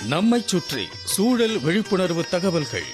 நம்மைச் சுற்றி சூழல் விழிப்புணர்வு தகவல்கள்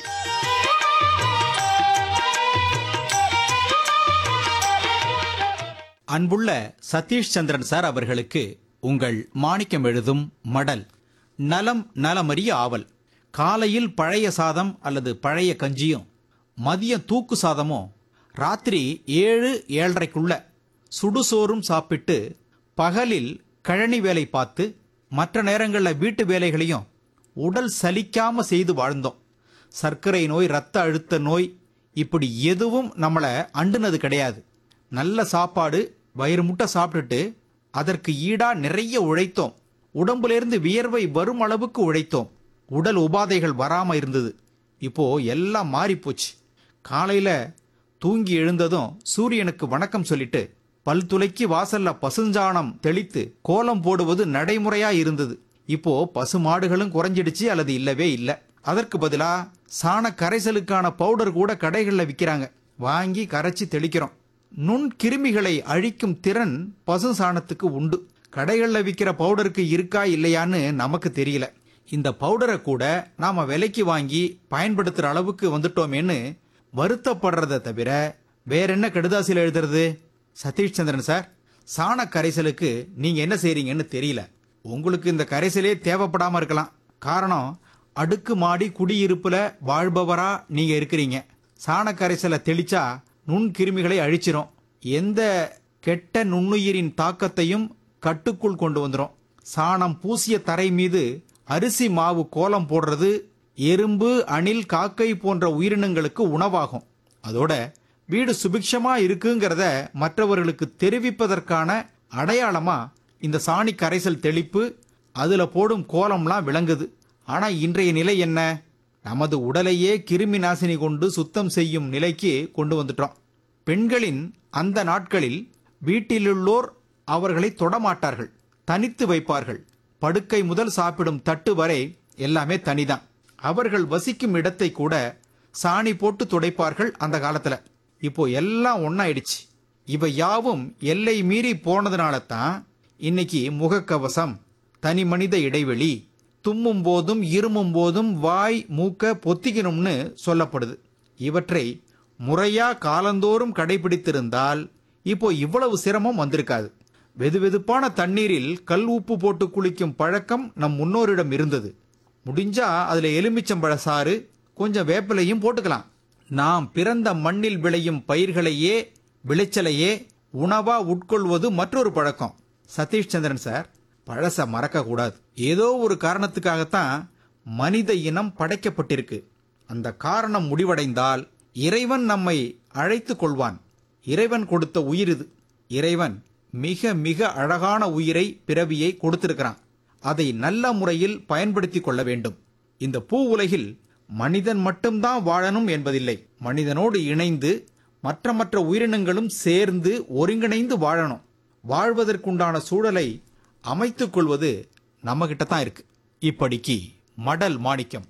அன்புள்ள சதீஷ் சந்திரன் சார் அவர்களுக்கு உங்கள் மாணிக்கம் எழுதும் மடல் நலம் நலமறிய ஆவல் காலையில் பழைய சாதம் அல்லது பழைய கஞ்சியும் மதியம் தூக்கு சாதமும் ராத்திரி ஏழு ஏழரைக்குள்ள சுடுசோறும் சாப்பிட்டு பகலில் கழனி வேலை பார்த்து மற்ற நேரங்களில் வீட்டு வேலைகளையும் உடல் சலிக்காம செய்து வாழ்ந்தோம் சர்க்கரை நோய் இரத்த அழுத்த நோய் இப்படி எதுவும் நம்மளை அண்டுனது கிடையாது நல்ல சாப்பாடு வயிறு முட்டை சாப்பிட்டுட்டு அதற்கு ஈடா நிறைய உழைத்தோம் உடம்புலேருந்து வியர்வை வரும் அளவுக்கு உழைத்தோம் உடல் உபாதைகள் வராம இருந்தது இப்போ எல்லாம் மாறி போச்சு காலையில தூங்கி எழுந்ததும் சூரியனுக்கு வணக்கம் சொல்லிட்டு பல் துளைக்கி வாசல்ல பசுஞ்சாணம் தெளித்து கோலம் போடுவது நடைமுறையா இருந்தது இப்போ பசு மாடுகளும் குறைஞ்சிடுச்சு அல்லது இல்லவே இல்ல அதற்கு பதிலா சாண கரைசலுக்கான பவுடர் கூட கடைகள்ல விக்கிறாங்க வாங்கி கரைச்சி தெளிக்கிறோம் நுண் கிருமிகளை அழிக்கும் திறன் பசு சாணத்துக்கு உண்டு கடைகள்ல விக்கிற பவுடருக்கு இருக்கா இல்லையான்னு நமக்கு தெரியல இந்த பவுடரை கூட நாம விலைக்கு வாங்கி பயன்படுத்துற அளவுக்கு வந்துட்டோமேன்னு வருத்தப்படுறத தவிர வேற என்ன கடுதாசியில் எழுதுறது சதீஷ் சந்திரன் சார் சாண கரைசலுக்கு நீங்க என்ன செய்றீங்கன்னு தெரியல உங்களுக்கு இந்த கரைசலே தேவைப்படாம இருக்கலாம் காரணம் அடுக்கு மாடி குடியிருப்புல வாழ்பவரா நீங்க இருக்கிறீங்க சாண கரைசலை தெளிச்சா நுண்கிருமிகளை அழிச்சிரும் எந்த கெட்ட நுண்ணுயிரின் தாக்கத்தையும் கட்டுக்குள் கொண்டு வந்துரும் சாணம் பூசிய தரை மீது அரிசி மாவு கோலம் போடுறது எறும்பு அணில் காக்கை போன்ற உயிரினங்களுக்கு உணவாகும் அதோட வீடு சுபிக்ஷமா இருக்குங்கிறத மற்றவர்களுக்கு தெரிவிப்பதற்கான அடையாளமா இந்த சாணி கரைசல் தெளிப்பு அதுல போடும் கோலம்லாம் விளங்குது ஆனா இன்றைய நிலை என்ன நமது உடலையே கிருமி நாசினி கொண்டு சுத்தம் செய்யும் நிலைக்கு கொண்டு வந்துட்டோம் பெண்களின் அந்த நாட்களில் வீட்டிலுள்ளோர் அவர்களை தொடமாட்டார்கள் தனித்து வைப்பார்கள் படுக்கை முதல் சாப்பிடும் தட்டு வரை எல்லாமே தனிதான் அவர்கள் வசிக்கும் இடத்தை கூட சாணி போட்டு துடைப்பார்கள் அந்த காலத்துல இப்போ எல்லாம் ஒன்னாயிடுச்சு இவை யாவும் எல்லை மீறி போனதுனால தான் இன்னைக்கு முகக்கவசம் தனி மனித இடைவெளி தும்மும் போதும் இருமும் போதும் வாய் மூக்க பொத்திக்கணும்னு சொல்லப்படுது இவற்றை முறையா காலந்தோறும் கடைபிடித்திருந்தால் இப்போ இவ்வளவு சிரமம் வந்திருக்காது வெதுவெதுப்பான தண்ணீரில் கல் உப்பு போட்டு குளிக்கும் பழக்கம் நம் முன்னோரிடம் இருந்தது முடிஞ்சா அதுல எலுமிச்சம்பழ சாறு கொஞ்சம் வேப்பிலையும் போட்டுக்கலாம் நாம் பிறந்த மண்ணில் விளையும் பயிர்களையே விளைச்சலையே உணவா உட்கொள்வது மற்றொரு பழக்கம் சதீஷ் சந்திரன் சார் பழச மறக்க கூடாது ஏதோ ஒரு காரணத்துக்காகத்தான் மனித இனம் படைக்கப்பட்டிருக்கு அந்த காரணம் முடிவடைந்தால் இறைவன் நம்மை அழைத்துக் கொள்வான் இறைவன் கொடுத்த உயிர் இது இறைவன் மிக மிக அழகான உயிரை பிறவியை கொடுத்திருக்கிறான் அதை நல்ல முறையில் பயன்படுத்திக் கொள்ள வேண்டும் இந்த பூ உலகில் மனிதன் மட்டும்தான் வாழணும் என்பதில்லை மனிதனோடு இணைந்து மற்ற மற்ற உயிரினங்களும் சேர்ந்து ஒருங்கிணைந்து வாழணும் வாழ்வதற்குண்டான சூழலை அமைத்துக் கொள்வது நம்ம கிட்ட தான் இருக்கு இப்படிக்கு மடல் மாணிக்கம்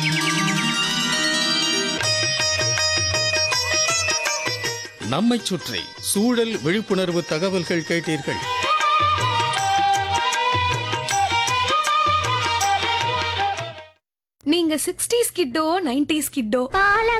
நம்மைச் சுற்றி சூழல் விழிப்புணர்வு தகவல்கள் கேட்டீர்கள் நீங்க சிக்ஸ்டீஸ் கிட்டோ நைன்டிஸ் கிட்டோ கால